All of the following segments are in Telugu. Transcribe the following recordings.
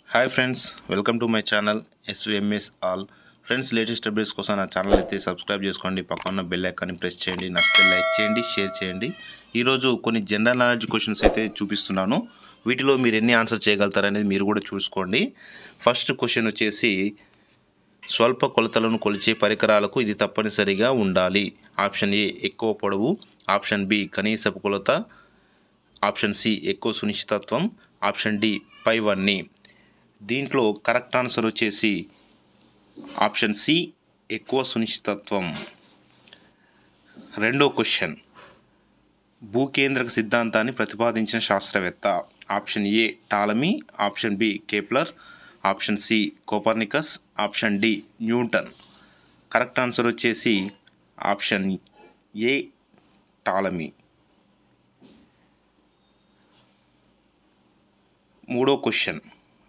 hi friends welcome to my channel SVMS all friends latest updates కోసం నా ఛానల్ అయితే సబ్స్క్రైబ్ చేసుకోండి పక్కన బెల్ ఐకాన్ని ప్రెస్ చేయండి నచ్చితే లైక్ చేయండి షేర్ చేయండి ఈరోజు కొన్ని జనరల్ నాలెడ్జ్ క్వశ్చన్స్ అయితే చూపిస్తున్నాను వీటిలో మీరు ఎన్ని ఆన్సర్ చేయగలుగుతారనేది మీరు కూడా చూసుకోండి ఫస్ట్ క్వశ్చన్ వచ్చేసి స్వల్ప కొలతలను కొలిచే పరికరాలకు ఇది తప్పనిసరిగా ఉండాలి ఆప్షన్ ఏ ఎక్కువ పొడవు ఆప్షన్ బి కనీసపు కొలత ఆప్షన్ సి ఎక్కువ సునిశ్చితత్వం ఆప్షన్ డి పైవన్నీ దీంట్లో కరెక్ట్ ఆన్సర్ వచ్చేసి ఆప్షన్ సి ఎక్కువ సునిశ్చితత్వం రెండో క్వశ్చన్ భూకేంద్రక సిద్ధాంతాన్ని ప్రతిపాదించిన శాస్త్రవేత్త option A Ptolemy option B Kepler option C Copernicus option D Newton correct answer వచ్చేసి ఆప్షన్ ఏ టాలమీ మూడో క్వశ్చన్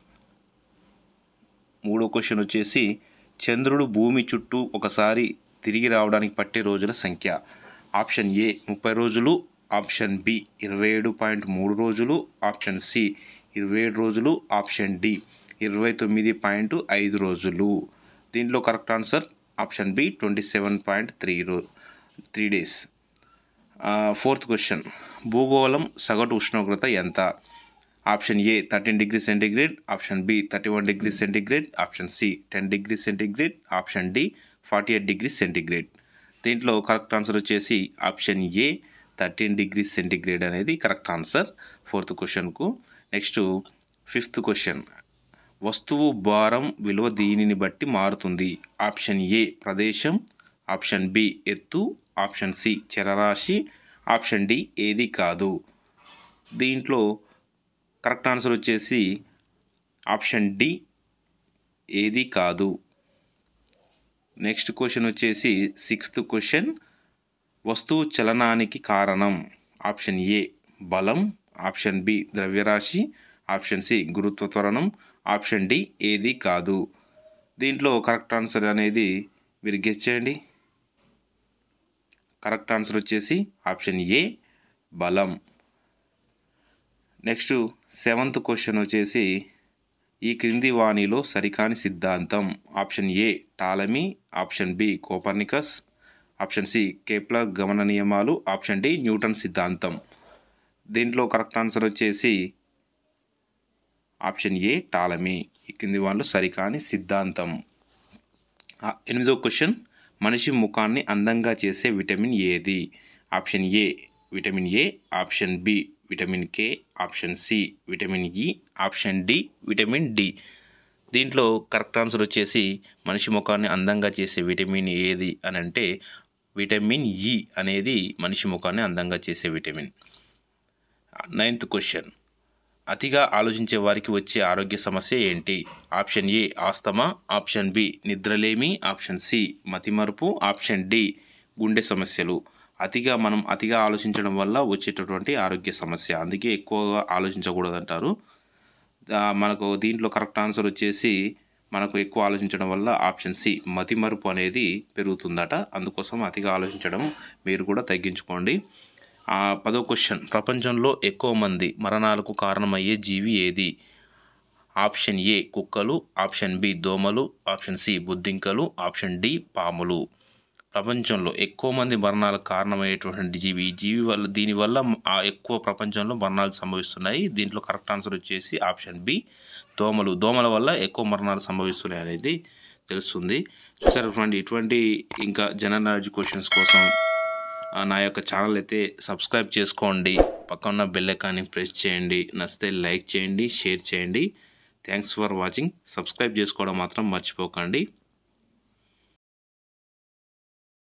మూడో క్వశ్చన్ వచ్చేసి చంద్రుడు భూమి చుట్టూ ఒకసారి తిరిగి రావడానికి పట్టే రోజుల సంఖ్య ఆప్షన్ ఏ ముప్పై రోజులు ఆప్షన్ బి ఇరవై ఏడు పాయింట్ మూడు రోజులు ఆప్షన్ సి ఇరవై ఏడు రోజులు ఆప్షన్ డి ఇరవై తొమ్మిది పాయింట్ ఐదు రోజులు దీంట్లో correct answer option B twenty seven point three రో త్రీ డేస్ ఫోర్త్ క్వశ్చన్ భూగోళం సగటు ఉష్ణోగ్రత ఎంత option A thirteen degree centigrade option B thirty one degree centigrade option C ten degree centigrade option D forty eight degree centigrade దీంట్లో కరెక్ట్ ఆన్సర్ వచ్చేసి option A thirteen degree centigrade అనేది కరెక్ట్ ఆన్సర్ ఫోర్త్ క్వశ్చన్కు నెక్స్ట్ ఫిఫ్త్ క్వశ్చన్ వస్తువు భారం విలువ దీనిని బట్టి మారుతుంది ఆప్షన్ ఏ ప్రదేశం ఆప్షన్ బి ఎత్తు ఆప్షన్ సి చరరాశి ఆప్షన్ డి ఏది కాదు దీంట్లో కరెక్ట్ ఆన్సర్ వచ్చేసి ఆప్షన్ డి ఏది కాదు నెక్స్ట్ క్వశ్చన్ వచ్చేసి సిక్స్త్ క్వశ్చన్ వస్తువు చలనానికి కారణం ఆప్షన్ ఏ బలం ఆప్షన్ బి ద్రవ్యరాశి ఆప్షన్ సి గురుత్వ త్వరణం ఆప్షన్ డి ఏది కాదు దీంట్లో కరెక్ట్ ఆన్సర్ అనేది మీరు గెస్ చేయండి కరెక్ట్ ఆన్సర్ వచ్చేసి ఆప్షన్ ఏ బలం నెక్స్ట్ సెవెంత్ క్వశ్చన్ వచ్చేసి ఈ క్రింది వాణిలో సరికాని సిద్ధాంతం option A Ptolemy option B Copernicus option C Kepler గమన నియమాలు ఆప్షన్ డి న్యూటన్ సిద్ధాంతం దీంట్లో కరెక్ట్ ఆన్సర్ వచ్చేసి ఆప్షన్ ఏ టాలమీ ఈ క్రింది వాళ్ళు సరికాని సిద్ధాంతం ఆ, ఎనిమిదో క్వశ్చన్ మనిషి ముఖాన్ని అందంగా చేసే విటమిన్ ఏది option A vitamin A option B vitamin K option C vitamin E option D vitamin D దీంట్లో కరెక్ట్ ఆన్సర్ వచ్చేసి మనిషి ముఖాన్ని అందంగా చేసే విటమిన్ ఏది అని అంటే విటమిన్ ఇ అనేది మనిషి ముఖాన్ని అందంగా చేసే విటమిన్ నైన్త్ క్వశ్చన్ అతిగా ఆలోచించే వారికి వచ్చే ఆరోగ్య సమస్య ఏంటి option A asthma option B నిద్రలేమి ఆప్షన్ సి మతిమరుపు ఆప్షన్ డి గుండె సమస్యలు అతిగా మనం అతిగా ఆలోచించడం వల్ల వచ్చేటటువంటి ఆరోగ్య సమస్య అందుకే ఎక్కువగా ఆలోచించకూడదంటారు ఆ, మనకు దీంట్లో కరెక్ట్ ఆన్సర్ వచ్చేసి మనకు ఎక్కువ ఆలోచించడం వల్ల ఆప్షన్ సి మతిమరుపు అనేది పెరుగుతుందట అందుకోసం అతిగా ఆలోచించడం మీరు కూడా తగ్గించుకోండి ఆ, పదో క్వశ్చన్ ప్రపంచంలో ఎక్కువ మంది మరణాలకు కారణమయ్యే జీవి ఏది ఆప్షన్ ఏ కుక్కలు ఆప్షన్ బి దోమలు ఆప్షన్ సి బుద్ధింకలు ఆప్షన్ డి పాములు ప్రపంచంలో ఎక్కువ మంది మరణాలకు కారణమయ్యేటువంటి జీవి ఈ జీవి వల్ల దీనివల్ల ఆ ఎక్కువ ప్రపంచంలో మరణాలు సంభవిస్తున్నాయి దీంట్లో కరెక్ట్ ఆన్సర్ వచ్చేసి ఆప్షన్ బి దోమలు దోమల వల్ల ఎక్కువ మరణాలు సంభవిస్తున్నాయి అనేది తెలుస్తుంది చూసారు ఫ్రెండ్ ఇటువంటి ఇంకా జనరల్ నాలెడ్జ్ క్వశ్చన్స్ కోసం ఆ, నా యొక్క ఛానల్ అయితే సబ్స్క్రైబ్ చేసుకోండి పక్కన ఉన్న బెల్ ఐకాన్ని ప్రెస్ చేయండి నచ్చితే లైక్ చేయండి షేర్ చేయండి థ్యాంక్స్ ఫర్ వాచింగ్ సబ్స్క్రైబ్ చేసుకోవడం మాత్రం మర్చిపోకండి